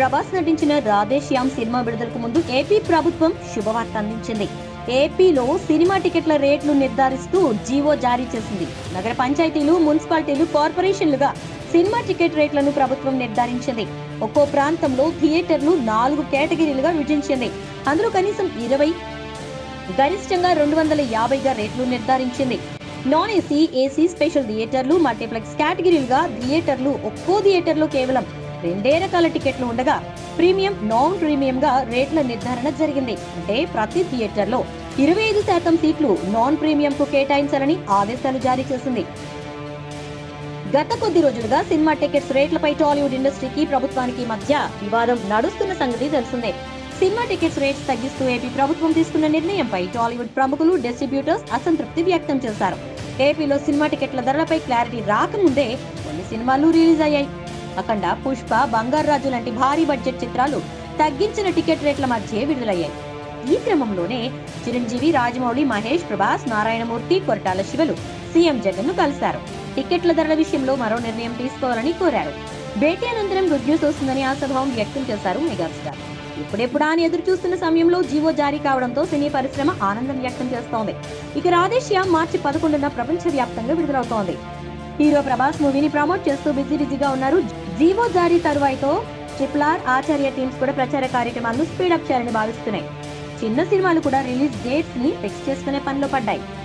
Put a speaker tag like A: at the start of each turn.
A: ప్రభాస్ నటించిన రాధేశ్యామ్ సినిమా విడుదలకు ముందు ఏపీ ప్రభుత్వం శుభవార్త అందించింది ఏపీలో సినిమా టికెట్ల రేట్లు నిర్ధారిస్తూ జీవో జారీ చేసింది నగర పంచాయతీలు మున్సిపాలిటీలు కార్పొరేషన్లుగా సినిమా టికెట్ రేట్లను ప్రభుత్వం నిర్ధారించింది ఒక్కో ప్రాంతంలో థియేటర్లు నాలుగు కేటగిరీలుగా విభజించింది అందులో కనీసం ఇరవై గరిష్టంగా రెండు వందల యాభైగా రేట్లు నిర్ధారించింది నాన్ ఏసీ ఏసీ స్పెషల్ థియేటర్లు మల్టీప్లెక్స్ కేటగిరీలుగా థియేటర్లు ఒక్కో థియేటర్లో కేవలం రెండే రకాల టికెట్లు ఉండగా ప్రీమియం నాన్ ప్రీమియం గా రేట్ల నిర్ధారణ జరిగింది అంటే ప్రతి థియేటర్లో ఇరవై ఐదు శాతం సీట్లు నాన్ ప్రీమియం కు కేటాయించాలని ఆదేశాలు జారీ చేసింది గత కొద్ది రోజులుగా సినిమా టికెట్స్ రేట్లపై టాలీవుడ్ ఇండస్ట్రీకి ప్రభుత్వానికి మధ్య వివాదం నడుస్తున్న సంగతి తెలిసిందే సినిమా టికెట్స్ రేట్స్ తగ్గిస్తూ ఏపీ ప్రభుత్వం తీసుకున్న నిర్ణయంపై టాలీవుడ్ ప్రముఖులు డిస్ట్రిబ్యూటర్స్ అసంతృప్తి వ్యక్తం చేశారు ఏపీలో సినిమా టికెట్ల ధరలపై క్లారిటీ రాకముందే కొన్ని సినిమాలు రిలీజ్ అయ్యాయి అఖండ పుష్ప బంగారాజు లాంటి భారీ బడ్జెట్ చిత్రాలు తగ్గించిన టికెట్ రేట్ల మధ్య విడుదలయ్యాయి ఈ క్రమంలోనే చిరంజీవి రాజమౌళి మహేష్ ప్రభాస్ నారాయణమూర్తి కొరటాల శివలు సీఎం జగన్ ను కలిశారు టికెట్ల ధరల విషయంలో మరో నిర్ణయం తీసుకోవాలని కోరారు భేటీ అనంతరం గుడ్ న్యూస్ వస్తుందని ఆశాభావం వ్యక్తం చేశారు మెగాస్టార్ ఇప్పుడెప్పుడా అని ఎదురు చూస్తున్న సమయంలో జీవో జారీ కావడంతో సినీ పరిశ్రమ ఆనందం వ్యక్తం చేస్తోంది ఇక రాధేశ్యామ్ మార్చి పదకొండున ప్రపంచ వ్యాప్తంగా విడుదలవుతోంది హీరో ప్రభాస్ మూవీని ప్రమోట్ చేస్తూ బిజీ బిజీగా ఉన్నారు జీవో జారీ తరువాయితో ట్రిపుల్ ఆర్ ఆచార్య టీమ్స్ కూడా ప్రచార కార్యక్రమాలను స్పీడప్ చేయాలని భావిస్తున్నాయి చిన్న సినిమాలు కూడా రిలీజ్ డేట్స్ ని ఫిక్స్ చేసుకునే పనిలో పడ్డాయి